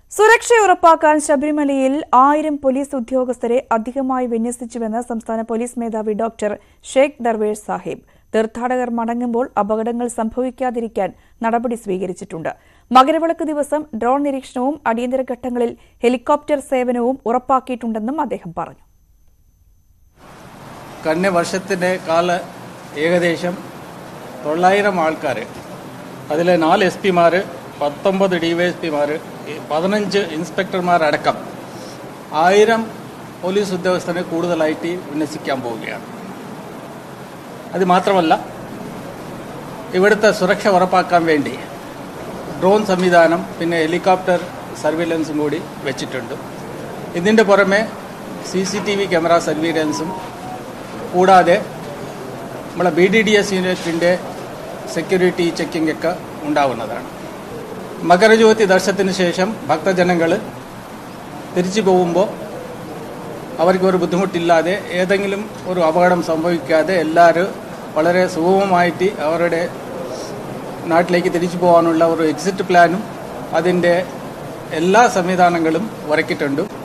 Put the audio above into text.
സുരക്ഷ ഉറപ്പാക്കാൻ ശബരിമലയിൽ ആയിരം പോലീസ് ഉദ്യോഗസ്ഥരെ അധികമായി വിന്യസിച്ചുവെന്ന് സംസ്ഥാന പോലീസ് മേധാവി ഡോക്ടർ ഷേഖ് ദർവേഷ് സാഹിബ് തീർത്ഥാടകർ മടങ്ങുമ്പോൾ അപകടങ്ങൾ സംഭവിക്കാതിരിക്കാൻ നടപടി സ്വീകരിച്ചിട്ടുണ്ട് മകരവിളക്ക് ദിവസം ഡ്രോൺ നിരീക്ഷണവും അടിയന്തര ഘട്ടങ്ങളിൽ ഹെലികോപ്റ്റർ സേവനവും ഉറപ്പാക്കിയിട്ടുണ്ടെന്നും അദ്ദേഹം പറഞ്ഞു കഴിഞ്ഞ വർഷത്തിൻ്റെ കാല ഏകദേശം തൊള്ളായിരം ആൾക്കാർ അതിൽ നാല് എസ് പിമാർ പത്തൊമ്പത് ഡി വൈ എസ് പിമാർ പതിനഞ്ച് ഇൻസ്പെക്ടർമാരടക്കം ആയിരം പോലീസ് ഉദ്യോഗസ്ഥരെ കൂടുതലായിട്ട് വിന്യസിക്കാൻ പോവുകയാണ് അത് മാത്രമല്ല ഇവിടുത്തെ സുരക്ഷ ഉറപ്പാക്കാൻ വേണ്ടി ഡ്രോൺ സംവിധാനം പിന്നെ ഹെലികോപ്റ്റർ സർവീലൻസും കൂടി വെച്ചിട്ടുണ്ട് ഇതിൻ്റെ പുറമെ C C T V camera സർവീലൻസും കൂടാതെ നമ്മളെ ബി ഡി ഡി എസ് യൂണിറ്റിൻ്റെ സെക്യൂരിറ്റി ചെക്കിംഗ് ഒക്കെ ഉണ്ടാവുന്നതാണ് മകരജ്യോതി ദർശനത്തിന് ശേഷം ഭക്തജനങ്ങൾ തിരിച്ചു പോകുമ്പോൾ അവർക്ക് ഒരു ബുദ്ധിമുട്ടില്ലാതെ ഏതെങ്കിലും ഒരു അപകടം സംഭവിക്കാതെ എല്ലാവരും വളരെ സുഗമമായിട്ട് അവരുടെ നാട്ടിലേക്ക് തിരിച്ചു പോകാനുള്ള ഒരു എക്സിറ്റ് പ്ലാനും അതിൻ്റെ എല്ലാ സംവിധാനങ്ങളും ഉറക്കിയിട്ടുണ്ട്